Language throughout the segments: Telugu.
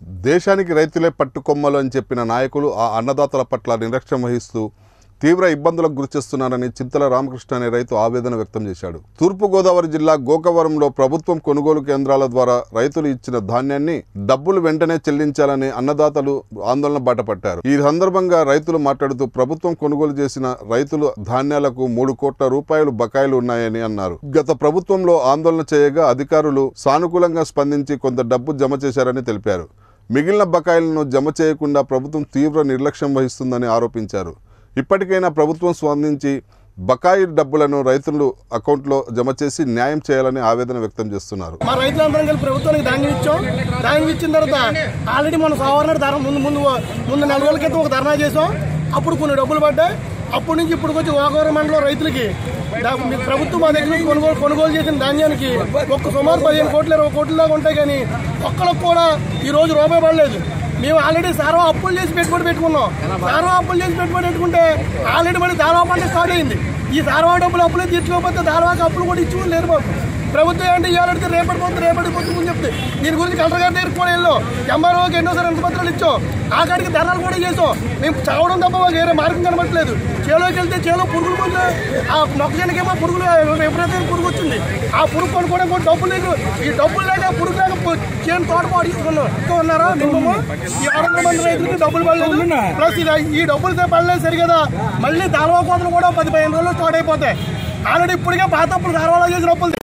దేశానికి రైతులే పట్టుకొమ్మలు అని చెప్పిన నాయకులు ఆ అన్నదాతల పట్ల నిర్లక్ష్యం వహిస్తూ తీవ్ర ఇబ్బందులకు గురిచేస్తున్నారని చింతల రామకృష్ణ అనే రైతు ఆవేదన వ్యక్తం చేశాడు తూర్పుగోదావరి జిల్లా గోకవరంలో ప్రభుత్వం కొనుగోలు కేంద్రాల ద్వారా రైతులు ఇచ్చిన ధాన్యాన్ని డబ్బులు వెంటనే చెల్లించాలని అన్నదాతలు ఆందోళన బాటపట్టారు ఈ సందర్భంగా రైతులు మాట్లాడుతూ ప్రభుత్వం కొనుగోలు చేసిన రైతుల ధాన్యాలకు మూడు కోట్ల రూపాయలు బకాయిలు ఉన్నాయని అన్నారు గత ప్రభుత్వంలో ఆందోళన చేయగా అధికారులు సానుకూలంగా స్పందించి కొంత డబ్బు జమ చేశారని తెలిపారు మిగిలిన బకాయిలను జమ చేయకుండా ప్రభుత్వం తీవ్ర నిర్లక్ష్యం వహిస్తుందని ఆరోపించారు ఇప్పటికైనా ప్రభుత్వం స్పందించి బకాయి డబ్బులను రైతులు అకౌంట్లో జమ చేసి న్యాయం చేయాలని ఆవేదన వ్యక్తం చేస్తున్నారు మా రైతులందరం కలిసి ప్రభుత్వానికి ధాన్యం ఇచ్చాం ధాన్యం ఇచ్చిన తర్వాత ఆల్రెడీ మన సోమవారం ధర ముందు ముందు ముందు నెల రోజుల క్రితం ఒక ధర్నా చేసాం అప్పుడు కొన్ని డబ్బులు పడ్డాయి అప్పటి నుంచి ఇప్పుడు వచ్చి వాగవరం మండలం రైతులకి దా- మీ ప్రభుత్వం మా దగ్గర నుంచి కొనుగోలు కొనుగోలు చేసిన ధాన్యానికి ఒక్క సుమారు పదిహేను కోట్లు ఇరవై కోట్ల దాకా ఉంటాయి కానీ ఒక్కరికి కూడా ఈ రోజు రూపాయి పడలేదు మేము ఆల్రెడీ సారవ అప్పులు చేసి పెట్టుబడి పెట్టుకున్నాం సారవ అప్పులు చేసి పెట్టుబడి పెట్టుకుంటే ఆల్రెడీ మళ్ళీ దారవా పంట స్టార్ట్ అయింది ఈ దారవా డబ్బులు అప్పులు తీర్చుకోకపోతే దారవాకి అప్పులు కూడా ఇచ్చి లేరు మాకు ప్రభుత్వం ఏంటి ఇవ్వాలంటే రేపటి పోతుంది రేపటి పోతుంది అని చెప్తే దీని గురించి కలెక్టర్ గారి దగ్గరికి కూడా వెళ్ళాం ఎంఆర్ఓకి ఎన్నోసారి ఎంత పత్రాలు ఇచ్చాం ఆఖరికి ధరలు కూడా చేసాం మేము చావడం తప్ప మాకు వేరే మార్గం కనబడట్లేదు చేలోకి వెళ్తే చేలో పురుగులు ముందు ఆ మొక్కజొన్నకేమో పురుగులు విపరీతమైన పురుగు వచ్చింది ఆ పురుగు కొనుక్కోవడం కూడా డబ్బులు లేదు ఈ డబ్బులు లేక పురుగు లేక పు- చేను తోట పాడించుకున్నాం ఇంకా ఉన్నారా మినిమమ్ ఈ ఆరు వందల మంది రైతులకి డబ్బులు పడలేదు ప్లస్ ఇది ఈ డబ్బులతో పడలేదు సరి కదా మళ్ళీ దాల్వా కోతలు కూడా పది పదిహేను రోజులు స్టార్ట్ అయిపోతాయి ఆల్రెడీ ఇప్పటికే పాత అప్పులు దాల్వాలో చేసిన అప్పులు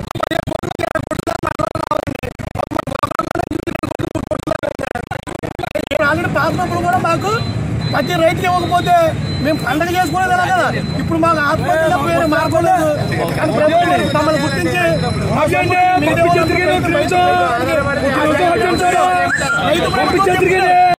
ఆల్రెడీ పాత అప్పులు కూడా మాకు ప్రతి రైతుకి ఇవ్వకపోతే మేము పండగ చేసుకునేది ఎలా కదా ఇప్పుడు మాకు ఆత్మహత్య తప్ప వేరే మార్గం లేదు కానీ ప్రభుత్వం మమ్మల్ని గుర్తించి మీడియా వాళ్ళు రైతు ప్రభుత్వం